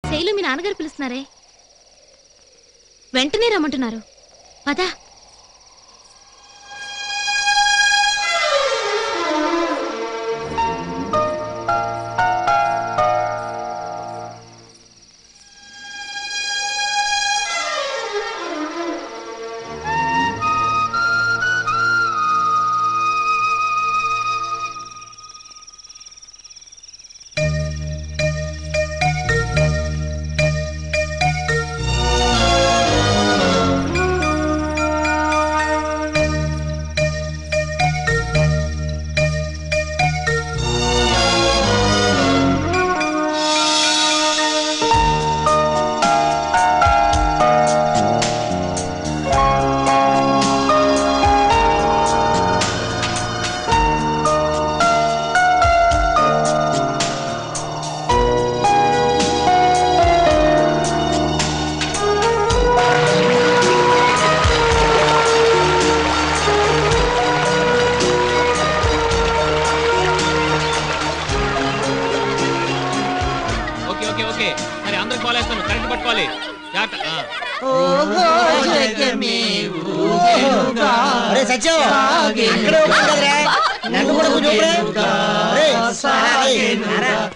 శైలు మీ నాన్నగారు పిలుస్తున్నారే వెంటనే రమ్మంటున్నారు పదా ఓకే ఓకే ఓకే మరి అందరికి కాల్ వేస్తాను కరెంట్ పట్టుకోవాలి జాగ్రత్త ఆ. ఒరే సత్యం అక్కడే ఉన్నావు కదరా నన్ను కూడా కొంచెం ఊపిరే. ఒరేయ్, రారా, రారా.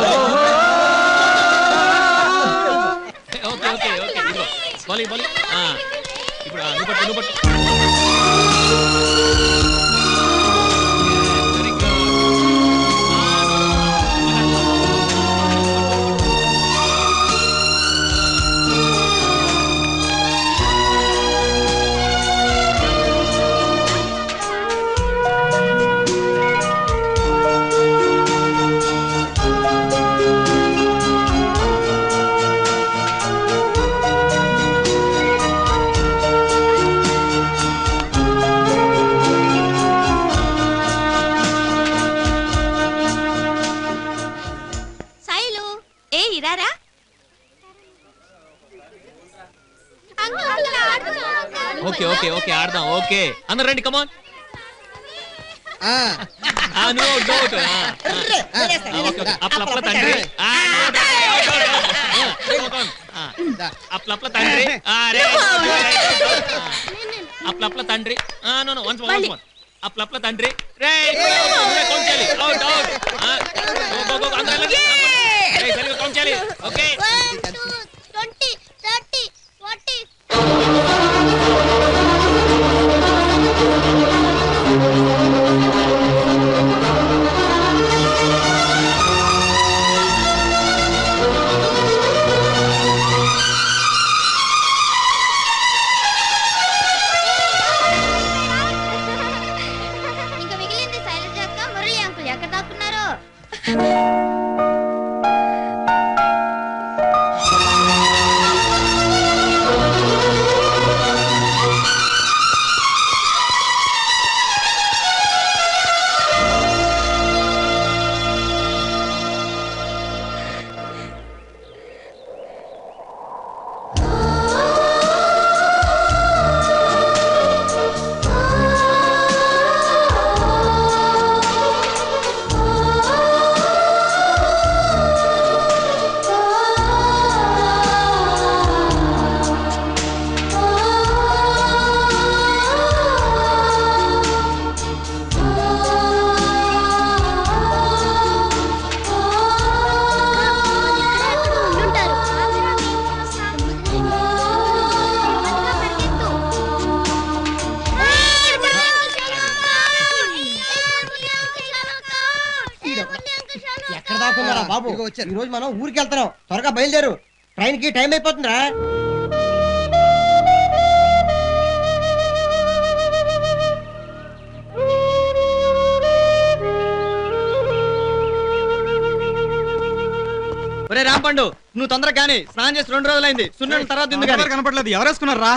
ఓకే ఓకే ఓకే ఇదిగో బాలి బాలి ఆ, ఇప్పుడు ఆ, నువ్వు పట్టు నువ్వు పట్టు వెరీ గుడ్ శైలు ఏ ఇరారా ఓకే ఓకే ఓకే ఆడదాం ఓకే అందరు రండి కమాన్ ఆ, నో డౌట్ అర్రే, వదిలేస్తా, ఓకే ఓకే వదిలేస్తా. అప్లప్ల తండ్రి ఆ, no doubt, no doubt, no doubt. ఆ, come on. ఆ, అప్లప్ల తండ్రి ఆ, రే, ఆ, అప్లప్ల తండ్రి ఆ, no, no, once more, once more. అప్లప్ల తండ్రి రే కౌంట్ చేయాలి out out go go go అందరూ వెళ్ళండి రే సరిగ్గా కౌంట్ చేయాలి ఓకే ట్వంటీ థర్టీ ఫార్టీ ఇంకా మిగిలింది శైలజ అక్క మురళి అంకుల్ ఎక్కడ దాక్కున్నారు ఎక్కడ దాక్కున్నారా బాబు ఈ రోజు మనం ఊరికి వెళ్తున్నాం త్వరగా బయలుదేరు ట్రైన్ కి టైం అయిపోతుందిరా ఒరే రాంపండు నువ్వు తొందరగా కానీ స్నానం చేసి రెండు రోజులైంది సున్నం తర్వాత తిందు కానీ కనపడలేదు ఎవరేసుకున్నారా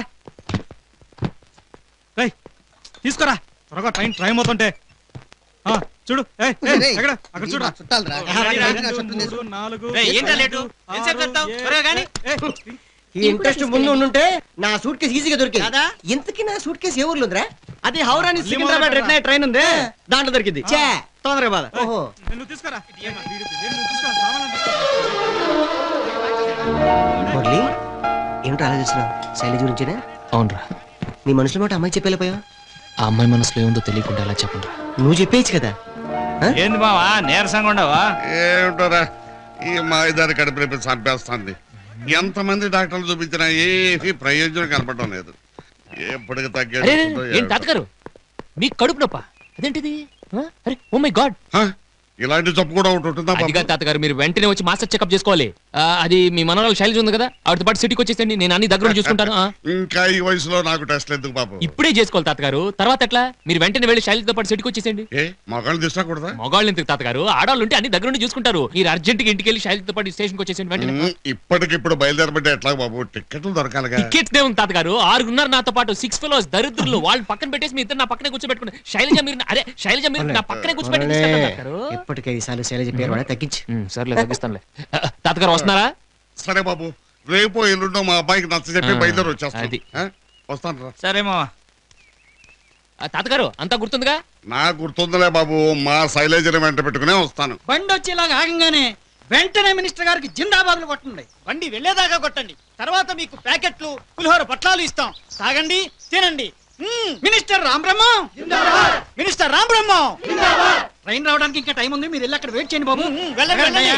తీసుకోరా త్వరగా ట్రైన్ ట్రైన్ అవుతుంటే ఆ, చూడు ఏయ్, ఏయ్, రేయ్, ఎక్కడ అక్కడ ఈ చూడు మా చుట్టాలురా. రెండు, చుట్టూ మూడు, తీసుకో. నాలుగు, రేయ్, ఏంటా ఐదు, లేటు? ఎంతసేపు ఆరు, చెప్తావ్? ఏడు, త్వరగా కానీ. ఏయ్, ఈ ఇంట్రెస్ట్ ముందు ఉండుంటే నా సూట్ కేసు ఈజీగా దొరికింది కాదా? ఇంతకీ నా సూట్ కేసు ఏ ఊర్లో ఉందిరా అది హౌరాని సికింద్రాబాద్ రెడ్ నైట్ ట్రైన్ ఉంది దాంట్లో దొరికింది ఛే. తొందరగా బాధ ఓహో నువ్వు తీసుకురా వీడు- వీడు- నువ్వు తీసుకోరా, సామాన్లు తీసుకోరా. మురళి ఏమిటి ఆలోచిస్తున్నావు శైలజ గురించేనా అవునరా నీ మనసులో మాట అమ్మాయి చెప్పేళ్ళిపోయా ఆ అమ్మాయి మనసులో ఏముందో తెలియకుండా ఎలా చెప్పండి నువ్వు చెప్పేయచ్చు కదా ఏంది బావా నీరసంగా ఉండవా ఏమిటోరా ఈ మాయదారి కడుపు రేపు చంపేస్తుంది ఎంతమంది డాక్టర్లు చూపించినా ఏమీ ప్రయోజనం కనపడడం లేదు ఎప్పటికి అరే తగ్గేస్తుందో ఏం ఏమిటో. తాతగారు మీకు కడుపు నొప్ప అదేంటిది ఆ? అరే ఓ మై గాడ్ హ? ఇలాంటి జబ్బు కూడా ఒకటి ఉంటుందా బాబు? అదిగా తాతగారు మీరు వెంటనే వచ్చి మాస్టర్ చెకప్ చేసుకోవాలి ఆ, అది మీ మనవరాలు శైలజ ఉంది కదా ఆవిడతో పాటు సిటీకి వచ్చేసండి నేను అన్ని దగ్గర ఉండి చూసుకుంటాను ఆ. ఇంకా ఈ వయసులో నాకు టెస్ట్ ఎందుకు బాబు ఇప్పుడే చేసుకోవాలి తాతగారు తర్వాత ఎట్లా మీరు వెంటనే వెళ్ళి శైలజతో పాటు సిటీకి వచ్చేసండి ఏ మగాళ్ళు తీసుకోకూడదా మగాళ్ళు ఎందుకు తాతగారు ఆడవాళ్ళు ఉంటే అన్ని దగ్గర ఉండి చూసుకుంటారు మీరు అర్జెంట్ గా ఇంటికి వెళ్ళి శైలజతో పాటు స్టేషన్కి వచ్చేసండి వెంటనే ఉమ్, ఇప్పటికిప్పుడు బయలుదేరబట్టే ఎట్లా బాబు టిక్కెట్లు దొరకాలిగా టికెట్స్ దే ఉంది తాతగారు ఆరుగున్నారు నాతో పాటు సిక్స్ ఫెలోస్ దరిద్రులు వాళ్ళు పక్కన పెట్టేసి మీ ఇద్దరు నా పక్కనే కూర్చోబెట్టుకుని శైలజ మీరు అరే శైలజ మీరు నా పక్కనే కూర్చోబెట్టుకుని తీసుకెళ్తాను తాతగారు ఎప్పటికీ ఐదు సార్లు శైలజ పేరు వాడా తగ్గించు ఉమ్, సర్లే తగ్గిస్తానులే ఆ, తాతగారు వస్తున్నారా సరే బాబు రేపు ఎల్లుండో మా అబ్బాయికి నచ్చ చెప్పి ఆ, బయలుదేరి అది. వచ్చేస్తాను వస్తాను రా సరే మావా ఆ, తాతగారు అంతా గుర్తుందిగా నాకు గుర్తుందిలే బాబు మా శైలేజని వెంట పెట్టుకునే వస్తాను బండి వచ్చేలాగా ఆగంగానే వెంటనే మినిస్టర్ గారికి జిందాబాదులు కొట్టండి బండి వెళ్ళేదాకా కొట్టండి తర్వాత మీకు ప్యాకెట్లు పులిహోర పట్లాలు ఇస్తాం తాగండి తినండి మ్మ్. Minister Ram Brahmam minister Ram Brahmam train రావడానికి ఇంకా టైం ఉంది మీరు వెళ్ళి అక్కడ వెయిట్ చేయండి బాబు వెళ్ళండి వెళ్ళండి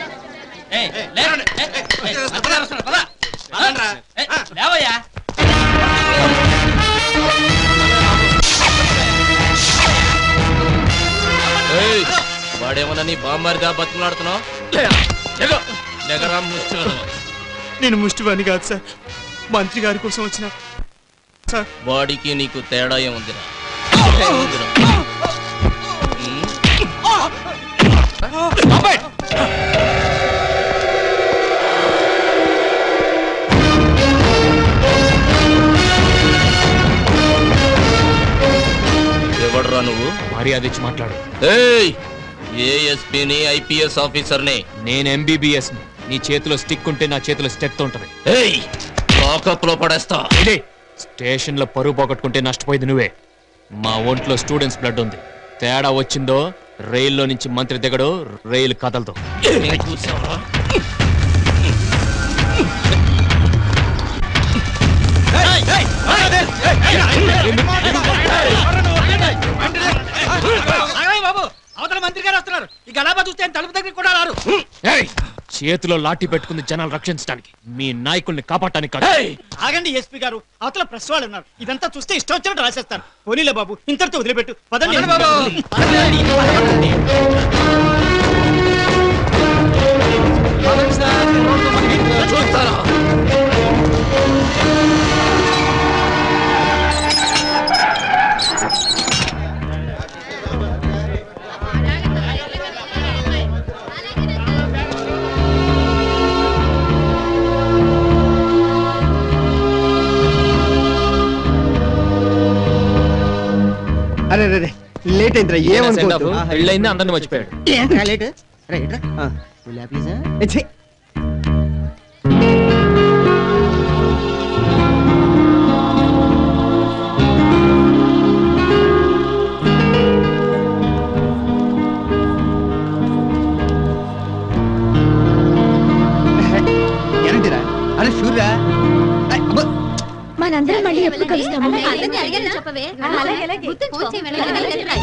వాడేమన్నా నీ బామ్మారిగా బతుకులాడుతున్నావు నేను ముష్టివాణి కాదు సార్ మంత్రి గారి కోసం వచ్చిన సార్ బాడీకి నీకు తేడా ఏముందిరా ఏముందిరా? ఉమ్, ఎవడురా నువ్వు మర్యాద ఇచ్చి మాట్లాడు ఏయ్ ఏఎస్పీని ఐపీఎస్ ఆఫీసర్ని నేను ఎంబీబీఎస్ నీ చేతిలో స్టిక్ ఉంటే నా చేతిలో స్టెక్ ఉంటది ఏయ్ లాకప్ లో పడేస్తా ఇదే స్టేషన్ లో పరువు పోగొట్టుకుంటే నష్టపోయింది నువ్వే మా ఒంట్లో స్టూడెంట్స్ బ్లడ్ ఉంది తేడా వచ్చిందో రైల్లో నుంచి మంత్రి దిగడు రైలు కదలదు నేను చూసావా ఆగండి బాబు అవతల మంత్రి గారు వస్తున్నారు ఈ గలాబా చూస్తే ఆయన తలుపు దగ్గర కూడా రారు ఏయ్! చేతిలో లాఠీ పెట్టుకుంది జనాలు రక్షించడానికి మీ నాయకుల్ని కాపాడటానికి కాదు ఆగండి ఎస్పీ గారు అవతల ప్రెస్ వాళ్ళు ఉన్నారు ఇదంతా చూస్తే ఇష్టం వచ్చినట్టు రాసేస్తారు పోనీలే బాబు ఇంతటితో వదిలిపెట్టు పదండి బాబు చూస్తారా అరే రే లేట్ అయిందిరా ఏమనుకోవద్దు పెళ్ళైంది అందరిని మర్చిపోయాడు ఏంట్రా లేట్ రా ఇట్రా నువ్వు లే ప్లీజ్ ఏంటిరా అరే షూర్ రా మనందరం మళ్ళీ ఎప్పుడు కలుస్తాము చెప్పవే గుర్తుంచుకో. వెళ్ళండి.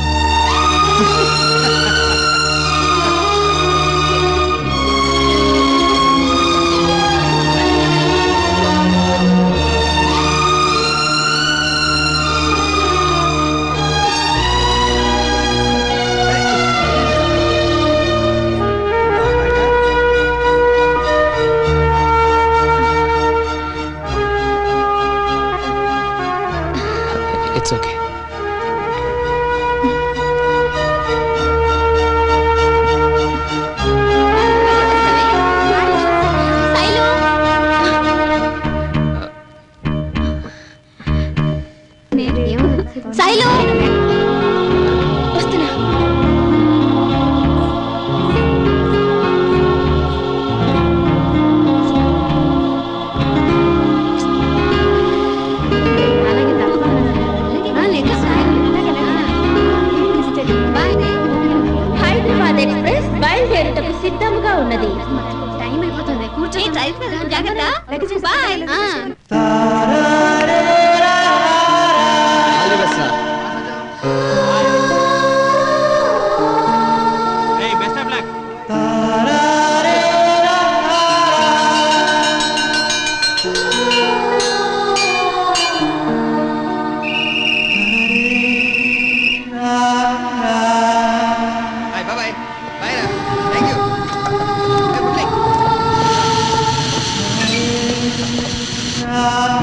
ఇట్స్ ఓకే జాగ్రత్త bye best of luck bye bye bye రా థ్యాంక్ యూ గుడ్ నైట్